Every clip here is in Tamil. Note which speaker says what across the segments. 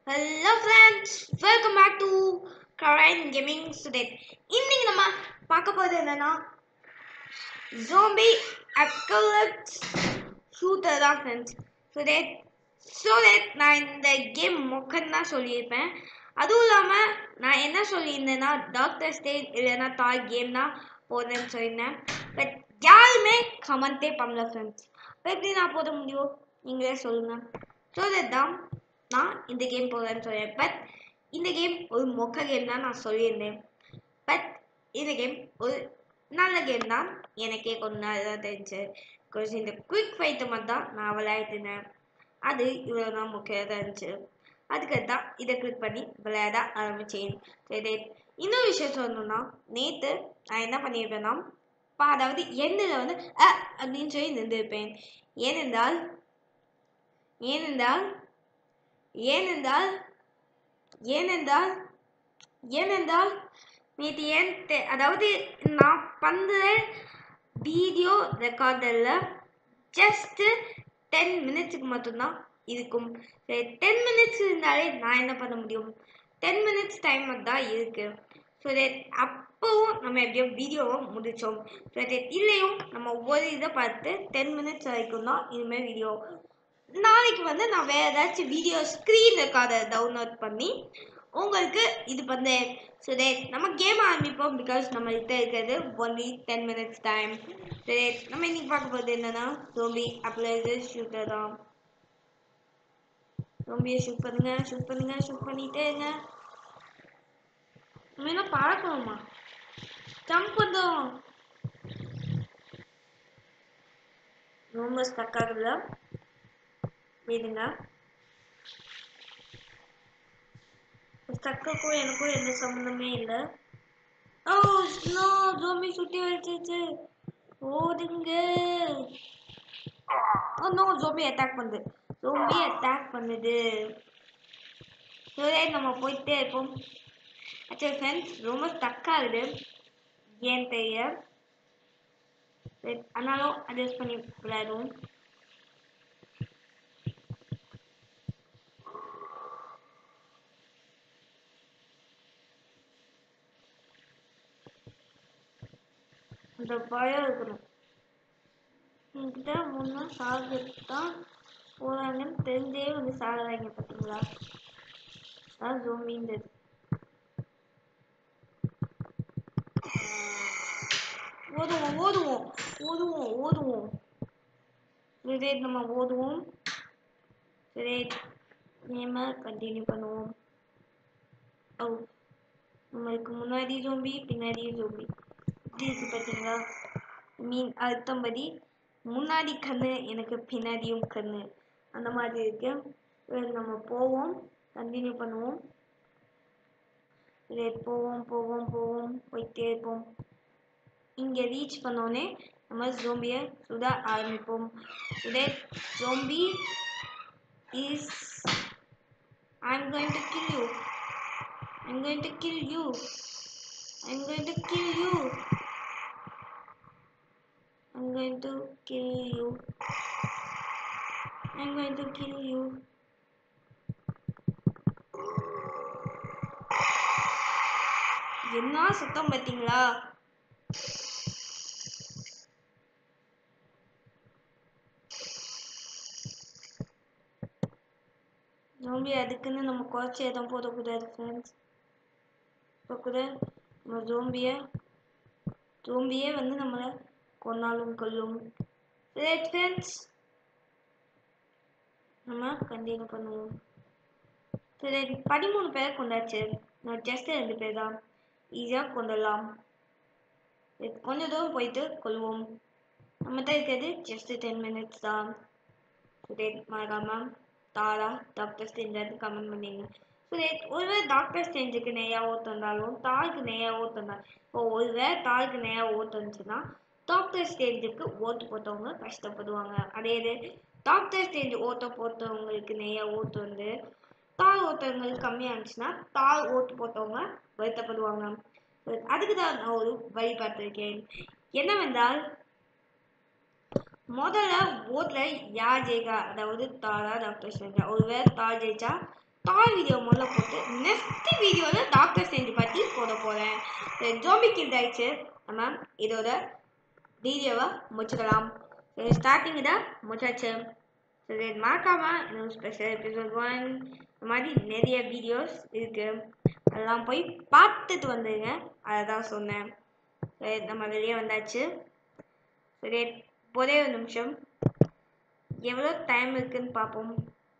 Speaker 1: Hello friends welcome back to கரைன் கேமிங் ஸ்டூடெண்ட் இன்னைக்கு நம்ம பார்க்க போகிறது என்னன்னா ஜோம்பி அக்கலட்ஸ் ஷூட்டர் தான் ஃப்ரெண்ட்ஸ் ஸ்டூடெண்ட் ஸ்டூடெண்ட் நான் இந்த கேம் மொக்கன்னு தான் சொல்லியிருப்பேன் அதுவும் இல்லாமல் நான் என்ன சொல்லியிருந்தேன்னா டாக்டர் ஸ்டேட் இல்லைன்னா தாய் கேம் தான் போதுன்னு சொல்லியிருந்தேன் பட் யாருமே கமெண்ட்டே பண்ணல ஃப்ரெண்ட்ஸ் எப்படி நான் போட முடியும் நீங்களே சொல்லுங்கள் ஸோ தான் நான் இந்த கேம் போகிறேன்னு சொல்லியிருந்தேன் பட் இந்த கேம் ஒரு மொக்க கேம் தான் நான் சொல்லியிருந்தேன் பட் இந்த கேம் ஒரு நல்ல கேம் தான் எனக்கே கொஞ்ச நாள் தான் தெரிஞ்சு கொஞ்சம் இந்த குயிக் ஃபைட்டை மட்டும் தான் நான் விளையாடினேன் அது இவ்வளோ தான் முக்கியமாக இருந்துச்சு அதுக்கு தான் இதை கிளிக் பண்ணி விளையாட ஆரம்பித்தேன் சரி இன்னொரு விஷயம் சொல்லணும்னா நேற்று நான் என்ன பண்ணியிருப்பேன்னா பா அதாவது எண்ணில் வந்து அ அப்படின்னு சொல்லி நின்றுருப்பேன் ஏனென்றால் ஏனென்றால் ஏனென்றால் ஏனென்றால் ஏனென்றால் நேற்று ஏன் தெ- அதாவது நான் பண்ணுற வீடியோ ரெக்கார்டரில் ஜஸ்ட்டு டென் மினிட்ஸுக்கு மட்டும்தான் இருக்கும் சரி டென் மினிட்ஸ் இருந்தாலே நான் என்ன பண்ண முடியும் டென் மினிட்ஸ் டைம் தான் இருக்குது ஸோ அப்போவும் நம்ம எப்படியோ வீடியோவை முடித்தோம் ஸோ இல்லையும் நம்ம ஒவ்வொரு இதை பார்த்து டென் மினிட்ஸ் வரைக்கும் தான் இனிமேல் வீடியோ நாளைக்கு வந்து நான் வேறு ஏதாச்சும் வீடியோ ஸ்க்ரீன் ரெக்கார்டர் டவுன்லோட் பண்ணி உங்களுக்கு இது பண்ணு ஸோ நம்ம கேம் ஆரம்பிப்போம் பிகாஸ் நம்ம கிட்ட இருக்கிறது ஒன்லி டென் மினிட்ஸ் டைம் சரி நம்ம இன்னைக்கு பார்க்க போகிறது என்னன்னா ஜோம்பி அப்ளைது ஷூட்டர் தான் ஜோம்பியை ஷூட் பண்ணுங்க ஷூட் பண்ணுங்க ஷூட் பண்ணிட்டே இருங்க நம்ம என்ன பறக்கணுமா ஜம்ப் பண்ணுறோம் ரொம்ப ஸ்டக் ஆகுதுல வேணுங்க ஸ்டக்குக்கும் எனக்கும் எந்த சம்மந்தமே இல்லை ஓ நோ ஜோம்பி சுட்டி வச்சிருச்சு ஓடுங்க ஓ நோ ஜோம்பி அட்டாக் பண்ணுது ஜோம்பி அட்டாக் பண்ணுது சரி நம்ம போயிட்டே இருப்போம் ஆக்சுவலி ஃப்ரெண்ட்ஸ் ரொம்ப ஸ்டக் ஆகுது ஏன் தெரியல சரி, ஆனாலும் அட்ஜஸ்ட் பண்ணி விளையாடுவோம் இந்த பயம் இருக்கணும் என்கிட்ட முன்னா சாகுறது தான் போறாங்கன்னு தெரிஞ்சே வந்து சாகுறாங்க பார்த்தீங்களா அதான் ஜோம்பின்றது ஓதுவோம் ஓதுவோம் ஓதுவோம் ஓதுவோம் சரி நம்ம ஓதுவோம் சரி நேம கண்டினியூ பண்ணுவோம் ஓ நம்மளுக்கு முன்னாடி ஜோம்பி பின்னாடி ஜோம்பி இப்படி இருக்கு பார்த்தீங்களா மீன் அர்த்தம்படி முன்னாடி கண்ணு எனக்கு பின்னாடியும் கண்ணு அந்த மாதிரி இருக்கு சரி, நம்ம போவோம் கண்டினியூ பண்ணுவோம் சரி போவோம் போவோம் போவோம் போயிட்டே இருப்போம் இங்கே ரீச் பண்ணோடனே நம்ம ஜோம்பியை சுட ஆரம்பிப்போம் today zombie is I'm going to kill you. I'm going to kill you. I'm going to kill you. I'm going to kill you. I'm going to kill you. என்ன சத்தம் பார்த்தீங்களா ஜோம்பி அதுக்குன்னு நம்ம குறைச்சி எதுவும் போடக்கூடாது ஃப்ரெண்ட்ஸ் இப்போ கூட நம்ம ஜோம்பியை ஜோம்பியே வந்து நம்மளை கொன்னாலும் கொல்லும் ரைட் ஃப்ரெண்ட்ஸ் நம்ம கண்டினியூ பண்ணுவோம் சரி பதிமூணு பேரை கொண்டாச்சு நான் ஜஸ்ட் ரெண்டு பேர் தான் ஈஸியாக கொண்டுடலாம் சரி, கொஞ்ச தூரம் போயிட்டு கொள்வோம் நம்மகிட்ட இருக்கிறது ஜஸ்ட் டென் மினிட்ஸ் தான் சரி மறக்காம தாரா டாக்டர் ஸ்டேஞ்சர் கமெண்ட் பண்ணீங்க சரி ஒருவேளை டாக்டர் ஸ்டேஞ்சுக்கு நேராக ஓட்டு வந்தாலும் தாருக்கு நேராக ஓட்டு வந்தாலும் இப்போ ஒருவேளை தாருக்கு நேராக ஓட்டு வந்துச்சுன்னா டாக்டர் ஸ்டேஞ்சுக்கு ஓட்டு போட்டவங்க கஷ்டப்படுவாங்க அதே இது டாக்டர் ஸ்டேஜ் ஓட்ட போட்டவங்களுக்கு நேராக ஓட்டு வந்து தார் ஓட்டவங்களுக்கு கம்மியாக இருந்துச்சுன்னா தார் ஓட்டு போட்டவங்க வருத்தப்படுவாங்க சரி, அதுக்கு தான் நான் ஒரு வழி பார்த்துருக்கேன் என்னவென்றால் முதல்ல ஓட்டில் யார் ஜெயிக்கா அதாவது தாரா டாக்டர் ஸ்ட்ரேஞ்சா ஒருவேளை தார் ஜெயிச்சா டாய் வீடியோ முதல்ல போட்டு நெக்ஸ்ட் வீடியோவில் டாக்டர் செஞ்சு பற்றி போட போகிறேன் ஜோம்பி கில் ஆயிடுச்சு நம்ம இதோட வீடியோவை முடிச்சுக்கலாம் ஸ்டார்டிங் இதை முடிச்சாச்சு சரி மறக்காம இன்னும் ஸ்பெஷல் எபிசோட் ஒன் இந்த மாதிரி நிறைய வீடியோஸ் இருக்கு அதெல்லாம் போய் பார்த்துட்டு வந்துடுங்க அதை தான் சொன்னேன் சரி நம்ம வெளியே வந்தாச்சு சரி ஒரே ஒரு நிமிஷம் எவ்வளோ டைம் இருக்குன்னு பார்ப்போம்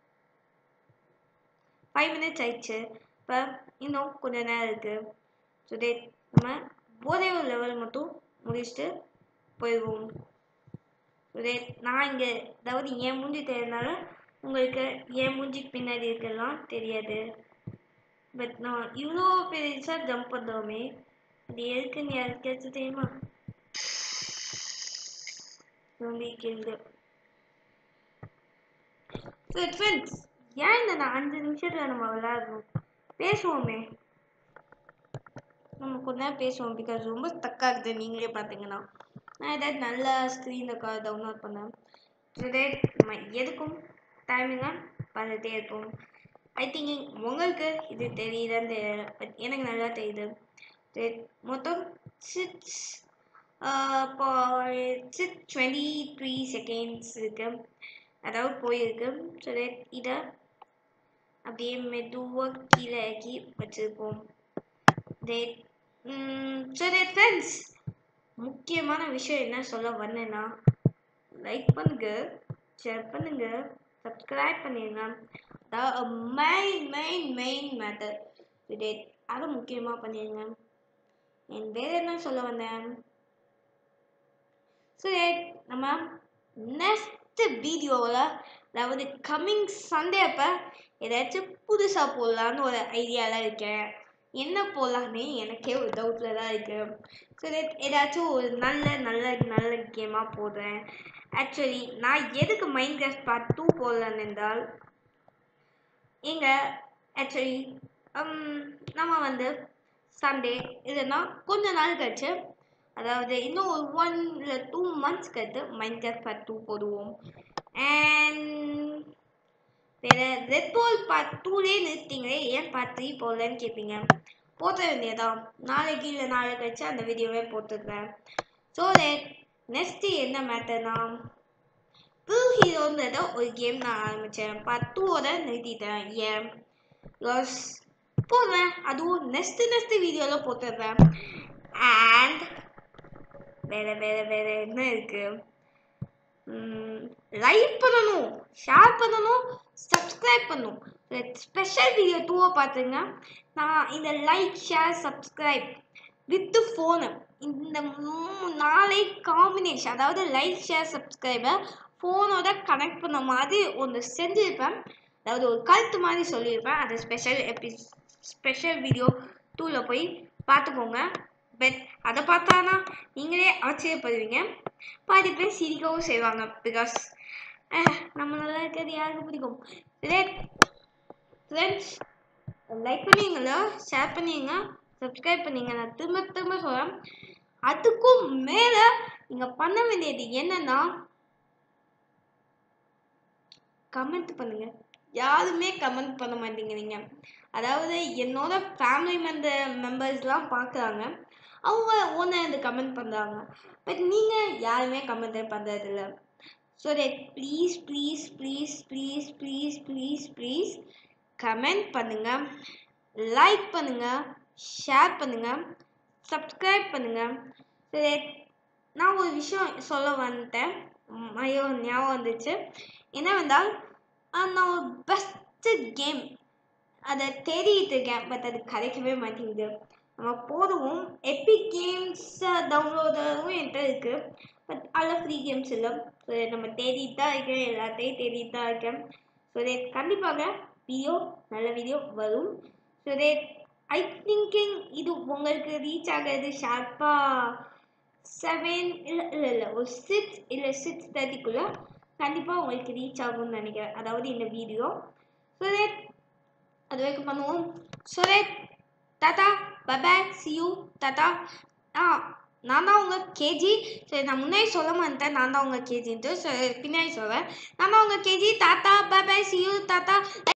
Speaker 1: ஃபைவ் மினிட்ஸ் ஆயிடுச்சு இப்போ இன்னும் கொஞ்ச நேரம் இருக்கு சரி நம்ம ஒரே ஒரு லெவல் மட்டும் முடிச்சுட்டு போயிடுவோம் சரி நான் இங்கே அதாவது என் மூஞ்சி தெரியாதனால உங்களுக்கு என் மூஞ்சிக்கு பின்னாடி இருக்கலாம் தெரியாது பட் நான் இவ்வளோ பெருசாக ஜம்ப் பண்ணுறோமே அது எதுக்குன்னு யாருக்காச்சும் தெரியுமா ரொம்ப கேள்வி ஸோ ஃப்ரெண்ட்ஸ் ஏன் இந்த நான் அஞ்சு நிமிஷத்தில் நம்ம விளையாடுறோம் பேசுவோமே நம்ம கொஞ்ச நேரம் பேசுவோம் பிகாஸ் ரொம்ப ஸ்டக்காக இருக்குது நீங்களே பார்த்தீங்கன்னா நான் ஏதாவது நல்ல ஸ்க்ரீனில் டவுன்லோட் பண்ணேன் டுடே நம்ம எதுக்கும் டைமிங்காக பார்த்துட்டே இருப்போம் ஐ திங்க் உங்களுக்கு இது தெரியுதான்னு தெரியல பட் எனக்கு நல்லா தெரியுது சரி, மொத்தம் சிக்ஸ் இப்போ சிக்ஸ் டுவெண்ட்டி த்ரீ செகண்ட்ஸ் இருக்கு அதாவது போயிருக்கு சரி இதை அப்படியே மெதுவாக கீழே இறக்கி வச்சுருப்போம் சரி ஃப்ரெண்ட்ஸ் முக்கியமான விஷயம் என்ன சொல்ல வந்தேன்னா லைக் பண்ணுங்க ஷேர் பண்ணுங்க சப்ஸ்கிரைப் பண்ணிடுங்க அதான் main main main matter today அதை முக்கியமாக பண்ணிடுங்க என் வேறு என்ன சொல்ல வந்தேன் சரி நம்ம நெக்ஸ்ட் வீடியோவில் அதாவது கம்மிங் சண்டே அப்போ ஏதாச்சும் புதுசாக போடலான்னு ஒரு ஐடியாவில் இருக்கேன் என்ன போடலான்னு எனக்கே ஒரு டவுட்டில் தான் இருக்குது சரி ஏதாச்சும் ஒரு நல்ல நல்ல நல்ல கேமாக போடுறேன் ஆக்சுவலி நான் எதுக்கு மைண்ட் கிராஃப்ட் பார்ட் டூ போடலான்னு என்றால் இங்க ஆக்சுவலி நம்ம வந்து சண்டே இல்லைன்னா கொஞ்ச நாள் கழிச்சு அதாவது இன்னும் ஒரு ஒன் இல்லை டூ மந்த்ஸ் கழித்து மைண்ட் கிராஃப்ட் பார்ட் டூ போடுவோம் அண்ட் வேற ரெட் பால் பார்ட் டூலே நிறுத்திங்களே ஏன் பார்ட் த்ரீ போடலன்னு கேட்பீங்க போட்ட வேண்டியதான் நாளைக்கு இல்லை நாளை கழிச்சு அந்த வீடியோவே போட்டுருக்கேன் ஸோ நெக்ஸ்ட் என்ன மேட்டர்னா ப்ளூ ஹீரோன்றத ஒரு கேம் நான் ஆரம்பித்தேன் பார்ட் டூவோட நிறுத்திட்டேன் ஏன் பிகாஸ் போடுறேன் அதுவும் நெக்ஸ்ட் நெக்ஸ்ட் வீடியோவில் போட்டுடுறேன் அண்ட் வேற வேற வேற என்ன இருக்கு லைக் பண்ணணும் ஷேர் பண்ணணும் சப்ஸ்கிரைப் பண்ணணும் ஸ்பெஷல் வீடியோ டூவை பார்த்துங்க நான் இந்த like share subscribe with phone இந்த மூ- நாளை காம்பினேஷன் அதாவது லைக் ஷேர் சப்ஸ்கிரைபை ஃபோனோட கனெக்ட் பண்ண மாதிரி ஒன்று செஞ்சுருப்பேன் அதாவது ஒரு கருத்து மாதிரி சொல்லியிருப்பேன் அது ஸ்பெஷல் எபி ஸ்பெஷல் வீடியோ டூவில் போய் பார்த்துக்கோங்க பட் அதை பார்த்தானா நீங்களே ஆச்சரியப்படுவீங்க பாதி பேர் சிரிக்கவும் செய்வாங்க பிகாஸ் நம்ம நல்லா இருக்கிறது யாருக்கு பிடிக்கும் ஃப்ரெண்ட்ஸ் லைக் பண்ணுவீங்களா ஷேர் பண்ணுவீங்க சப்ஸ்கிரைப் பண்ணீங்க நான் திரும்ப திரும்ப சொல்கிறேன் அதுக்கும் மேலே நீங்கள் பண்ண வேண்டியது என்னன்னா கமெண்ட் பண்ணுங்க யாருமே கமெண்ட் பண்ண மாட்டேங்கிறீங்க அதாவது என்னோட ஃபேமிலி மெம்பர் மெம்பர்ஸ்லாம் பார்க்குறாங்க அவங்க ஓனர் இந்த கமெண்ட் பண்ணுறாங்க பட் நீங்கள் யாருமே கமெண்ட் பண்ணுறதில்ல so that please please please please please please please comment பண்ணுங்க லைக் பண்ணுங்க ஷேர் பண்ணுங்க சப்ஸ்கிரைப் பண்ணுங்க ஸோ தட் நான் ஒரு விஷயம் சொல்ல வந்துட்டேன் ம், ஐயோ ஞாபகம் வந்துச்சு என்னவென்றால் ஆஹ், நான் ஒரு பெஸ்ட்டு கேம் அதை தேடிட்டு இருக்கேன் பட் அது கிடைக்கவே மாட்டேங்குது நம்ம போடுவோம் எபிக் கேம்ஸ் டவுன்லோடரும் என்கிட்ட இருக்குது பட் அதில் ஃப்ரீ கேம்ஸ் இல்லை ஸோ நம்ம தேடிட்டு தான் இருக்கேன் எல்லாத்தையும் தேடிட்டு தான் இருக்கேன் ஸோ கண்டிப்பாக வீடியோ நல்ல வீடியோ வரும் ஸோ ஐ திங்கிங் இது உங்களுக்கு ரீச் ஆகிறது ஷார்ப்பாக செவன் இல்லை இல்லை இல்லை ஒரு சிக்ஸ் இல்லை சிக்ஸ் தேர்ட்டிக்குள்ளே கண்டிப்பாக உங்களுக்கு ரீச் ஆகும்னு நினைக்கிறேன் அதாவது இந்த வீடியோ ஸோ அது வரைக்கும் பண்ணுவோம் so tata bye bye see you tata ஆ நான் தான் உங்கள் கேஜி சரி நான் முன்னாடி சொல்ல மாட்டேன் நான் தான் உங்கள் கேஜின்ட்டு ஸோ பின்னாடி சொல்கிறேன் நான் தான் உங்கள் KG tata bye bye see you tata